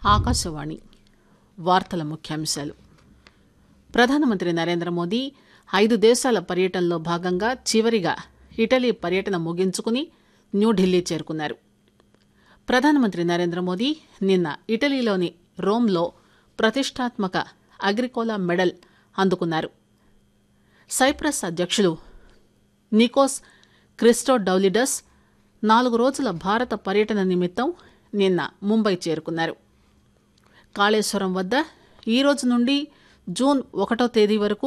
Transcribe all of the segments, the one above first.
ఆకాశవాణి వార్తల ముఖ్యాంశాలు ప్రధానమంత్రి నరేంద్ర మోదీ ఐదు దేశాల పర్యటనలో భాగంగా చివరిగా ఇటలీ పర్యటన ముగించుకుని న్యూఢిల్లీ చేరుకున్నారు ప్రధానమంత్రి నరేంద్ర మోదీ నిన్న ఇటలీలోని రోమ్లో ప్రతిష్టాత్మక అగ్రికోలా మెడల్ అందుకున్నారు సైప్రస్ అధ్యక్షులు నికోస్ క్రిస్టోడౌలిడస్ నాలుగు రోజుల భారత పర్యటన నిమిత్తం నిన్న ముంబై చేరుకున్నారు కాళేశ్వరం వద్ద ఈ రోజు నుండి జూన్ ఒకటో తేదీ వరకు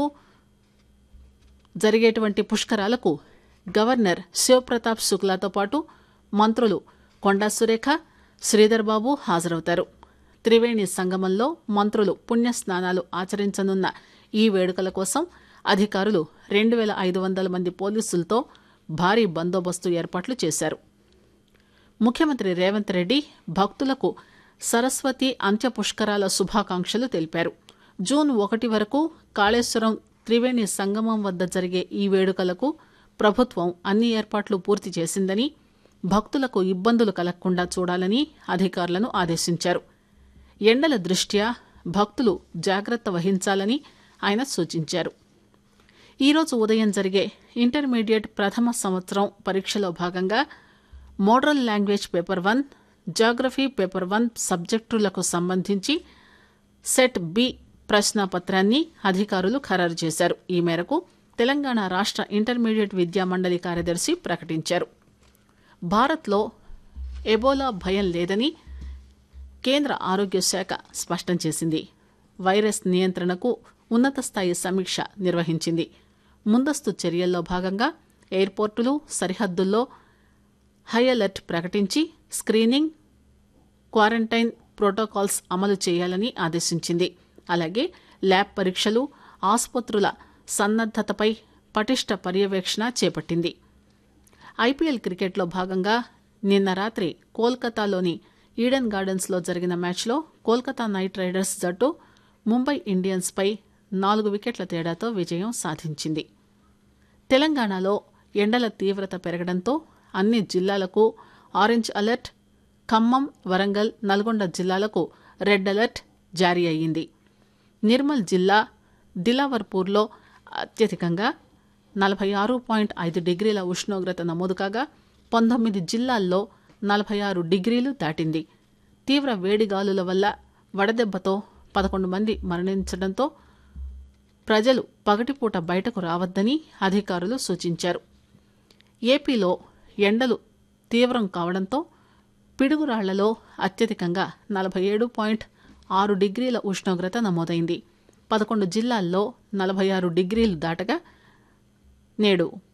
జరిగేటువంటి పుష్కరాలకు గవర్నర్ శివప్రతాప్ శుక్లాతో పాటు మంత్రులు కొండా సురేఖ శ్రీధర్ బాబు హాజరవుతారు త్రివేణి సంగమంలో మంత్రులు పుణ్యస్నానాలు ఆచరించనున్న ఈ వేడుకల కోసం అధికారులు రెండు వేల ఐదు వందల మంది పోలీసులతో భారీ బందోబస్తు ఏర్పాట్లు చేశారు ముఖ్యమంత్రి రేవంత్ రెడ్డి భక్తులకు సరస్వతి అంత్య పుష్కరాల శుభాకాంక్షలు తెలిపారు జూన్ ఒకటి వరకు కాళేశ్వరం త్రివేణి సంగమం వద్ద జరిగే ఈ వేడుకలకు ప్రభుత్వం అన్ని ఏర్పాట్లు పూర్తి చేసిందని భక్తులకు ఇబ్బందులు కలగకుండా చూడాలని అధికారులను ఆదేశించారు ఎండల దృష్ట్యా భక్తులు జాగ్రత్త వహించాలని ఆయన సూచించారు ఈరోజు ఉదయం జరిగే ఇంటర్మీడియట్ ప్రథమ సంవత్సరం పరీక్షలో భాగంగా model language paper one geography paper one సబ్జెక్టులకు సంబంధించి సెట్ బి ప్రశ్నాపత్రాన్ని అధికారులు ఖరారు చేశారు ఈ మేరకు తెలంగాణ రాష్ట్ర ఇంటర్మీడియట్ విద్యా మండలి కార్యదర్శి ప్రకటించారు భారత్లో ఎబోలా భయం లేదని కేంద్ర ఆరోగ్య శాఖ స్పష్టం చేసింది వైరస్ నియంత్రణకు ఉన్నత స్థాయి సమీక్ష నిర్వహించింది ముందస్తు చర్యల్లో భాగంగా ఎయిర్పోర్టులు సరిహద్దుల్లో హై అలర్ట్ ప్రకటించి స్క్రీనింగ్ క్వారంటైన్ ప్రోటోకాల్స్ అమలు చేయాలని ఆదేశించింది అలాగే ల్యాబ్ పరీక్షలు ఆసుపత్రుల సన్నద్దతపై పటిష్ట పర్యవేక్షణ చేపట్టింది ఐపీఎల్ క్రికెట్లో భాగంగా నిన్న రాత్రి కోల్కతాలోని ఈడెన్ గార్డెన్స్లో జరిగిన మ్యాచ్లో కోల్కతా నైట్ రైడర్స్ జట్టు ముంబై ఇండియన్స్పై నాలుగు వికెట్ల తేడాతో విజయం సాధించింది తెలంగాణలో ఎండల తీవ్రత పెరగడంతో అన్ని జిల్లాలకు ఆరెంజ్ అలర్ట్ ఖమ్మం వరంగల్ నల్గొండ జిల్లాలకు రెడ్ అలర్ట్ జారీ అయ్యింది నిర్మల్ జిల్లా దిలావర్పూర్లో అత్యధికంగా నలభై ఆరు పాయింట్ ఐదు డిగ్రీల ఉష్ణోగ్రత నమోదు కాగా పంతొమ్మిది జిల్లాల్లో నలభై ఆరు డిగ్రీలు దాటింది తీవ్ర వేడిగాలుల వల్ల వడదెబ్బతో పదకొండు మంది మరణించడంతో ప్రజలు పగటిపూట బయటకు రావద్దని అధికారులు సూచించారు ఏపీలో ఎండలు తీవ్రం కావడంతో పిడుగురాళ్లలో అత్యధికంగా నలభై ఏడు పాయింట్ ఆరు డిగ్రీల ఉష్ణోగ్రత నమోదైంది పదకొండు జిల్లాల్లో నలభై ఆరు డిగ్రీలు దాటగా నేడు